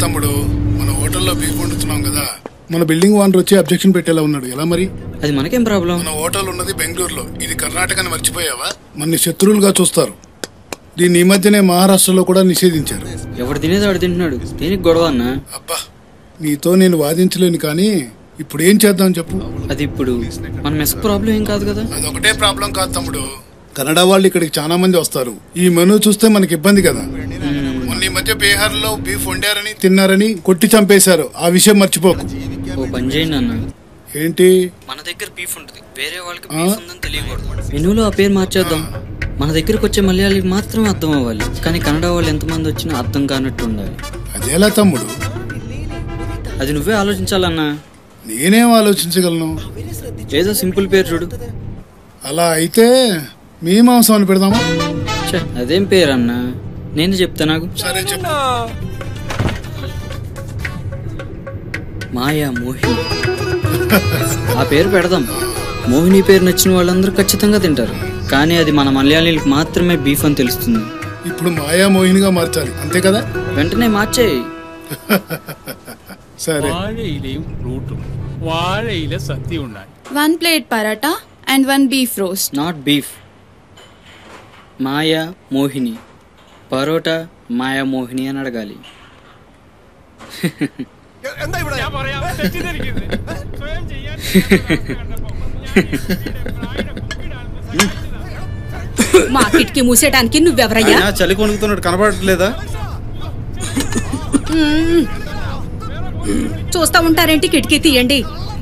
తమ్ముడు మన హోటల్లో బీఫ్ వండుతున్నాం కదా మన బిల్డింగ్ ఓనర్ వచ్చి అబ్జెక్షన్ పెట్టేలా ఉన్నాడు ఎలా మరి అది మనకేం ప్రాబ్లం మన హోటల్ ఉన్నది బెంగళూరులో ఇది కర్ణాటకని మర్చిపోయావా మన శత్రువులుగా చూస్తారు దీన్ని ఈ మధ్యనే మహారాష్ట్రలో కూడా నిషేధించారు ఎవడు తినేది వాడు తింటున్నాడు దేనికి గొడవ అన్న అబ్బా నీతో నేను వాదించలేను కానీ ఇప్పుడు ఏం చేద్దాం చెప్పు అది ఇప్పుడు మన మెస్ ప్రాబ్లం ఏం కాదు కదా అదొకటే ప్రాబ్లం కాదు తమ్ముడు కన్నడ వాళ్ళు ఇక్కడికి చాలా మంది వస్తారు ఈ మెనూ చూస్తే మనకి ఇబ్బంది కదా మొన్న ఈ మధ్య బీహార్ లో బీఫ్ వండారని తిన్నారని కొట్టి చంపేశారు ఆ విషయం మర్చిపోకు ఓ పని చేయండి అన్న ఏంటి మన దగ్గర బీఫ్ ఉంటుంది వేరే వాళ్ళకి బీఫ్ ఉందని తెలియకూడదు మెనూలో ఆ పేరు మార్చేద్దాం మన దగ్గరకు వచ్చే మలయాళీకి మాత్రమే అర్థం అవ్వాలి కానీ కన్నడ వాళ్ళు ఎంతమంది వచ్చినా అర్థం కానట్టు ఉండాలి అదేలా తమ్ముడు అది నువ్వే ఆలోచించాలన్నా నేనేం ఆలోచించగలను ఏదో సింపుల్ పేరు చూడు అలా అయితే మీ మాంసం అని పెడదామా ఛే, అదేం పేరు అన్నా నేను చెప్తా నాకు సరే చెప్పు మాయా మోహిని ఆ పేరు పెడదాం మోహిని పేరు నచ్చిన వాళ్ళందరూ ఖచ్చితంగా తింటారు కానీ అది మన మలయాళీలకు మాత్రమే బీఫ్ అని తెలుస్తుంది ఇప్పుడు మాయా మోహినిగా మార్చాలి అంతే కదా వెంటనే మార్చేయి సరే വാഴയിലയും ഫ്രൂട്ടും വാഴയില സദ്യ ഉണ്ടായി One plate paratha and one beef roast. Not beef Maya Mohini parotta Maya Mohini అని అడగాలి ഞാൻ പറയാം തെറ്റിദ്ധരിക്കരുത് സ്വയം ചെയ്യാൻ మా కిటికీ మూసేయడానికి నువ్వెవరయ్యా అయినా చలి కొనుక్కుతున్నాడు కనపడట్లేదా చూస్తా ఉంటారేంటి కిటికీ తీయండి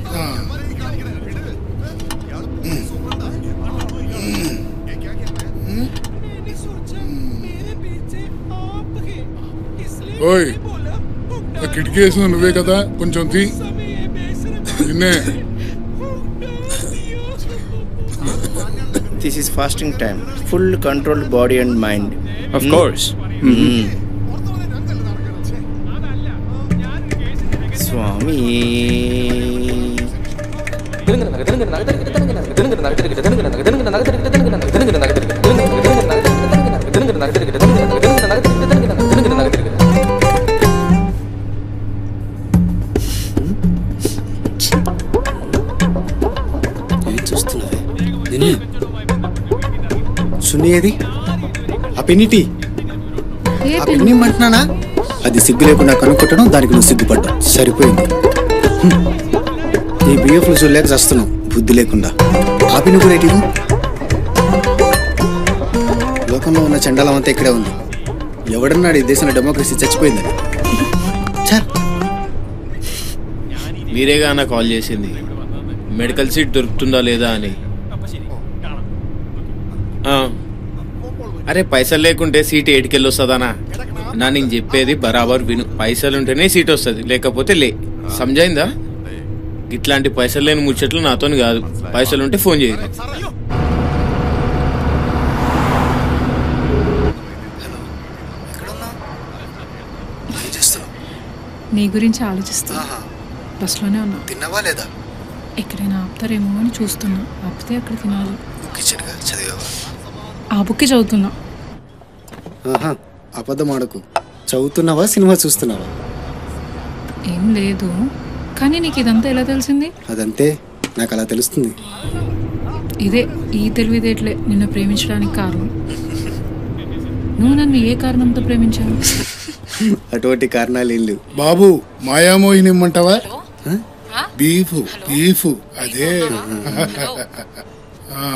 ఓయ్ ఆ కిటికీ వేసిన నువ్వే కదా కొంచెం తీ నిన్నే This is fasting time. Full controlled body and mind. Of course. Swami. ఏం చూస్తున్నావే నిన్ను సున్ని ఏది ఆ పెన్నిటి ఆ పెన్ని ఇమ్మంటున్నానా అది సిగ్గు లేకుండా కనుక్కుంటడం దానికి నువ్వు సిగ్గుపడ్డా సరిపోయింది హ్మ్. ఈ బియ్యఫ్లు చూడలేక చేస్తున్నావు బుద్ధి లేకుండా ఆ పిన్ను కూడా ఏంటి ఇది? లోకంలో ఉన్న చండాలం అంతా ఇక్కడే ఉంది ఎవడన్నాడు ఈ దేశంలో డెమోక్రసీ చచ్చిపోయిందని ఛ! మీరేగా అన్న కాల్ చేసింది మెడికల్ సీట్ దొరుకుతుందా లేదా అని ఆ. అరే పైసలు లేకుంటే సీట్ ఏటికెళ్ళి వస్తుందనా నా నేను చెప్పేది బరాబర్ విను పైసలు ఉంటేనే సీట్ వస్తుంది లేకపోతే లే సమజైందా ఇట్లాంటి పైసలు లేని ముచ్చట్లు నాతోని కాదు పైసలు ఉంటే ఫోన్ చేయదు ఏం చేస్తున్నావు నీ గురించి ఆలోచిస్తున్నా ఆహా. బస్సులోనే ఉన్నా తిన్నావా లేదా ఎక్కడైనా ఆపుతారేమో అని చూస్తున్నా ఆపితే అక్కడ తినాలి బుక్ ఇచ్చాడుగా చదివావా ఆ బుక్కి చదువుతున్నా ఆహా అబద్ధం ఆడకు చదువుతున్నావా సినిమా చూస్తున్నావా ఏం లేదు కానీ నీకు ఇదంతా ఎలా తెలిసింది అదంతే నాకు అలా తెలుస్తుంది ఇదే ఈ తెలివితేటలే నిన్ను ప్రేమించడానికి కారణం నువ్వు నన్ను ఏ కారణంతో ప్రేమించావు అటువంటి కారణాలు ఏం లేవు బాబు మాయామోహిని ఇమ్మంటావా బీఫ్ బీఫ్ అదే ఆ.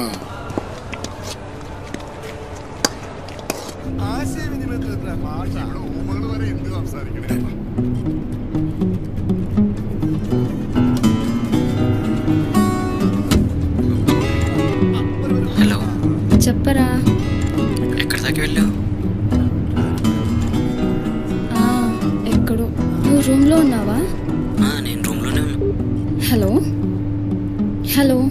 హలో చెప్పరా ఎక్కడి దాకా వెళ్ళావు ఆ, ఎక్కడో నువ్వు రూమ్లో ఉన్నావా ఆ, నేను రూమ్లోనే ఉన్నా హలో హలో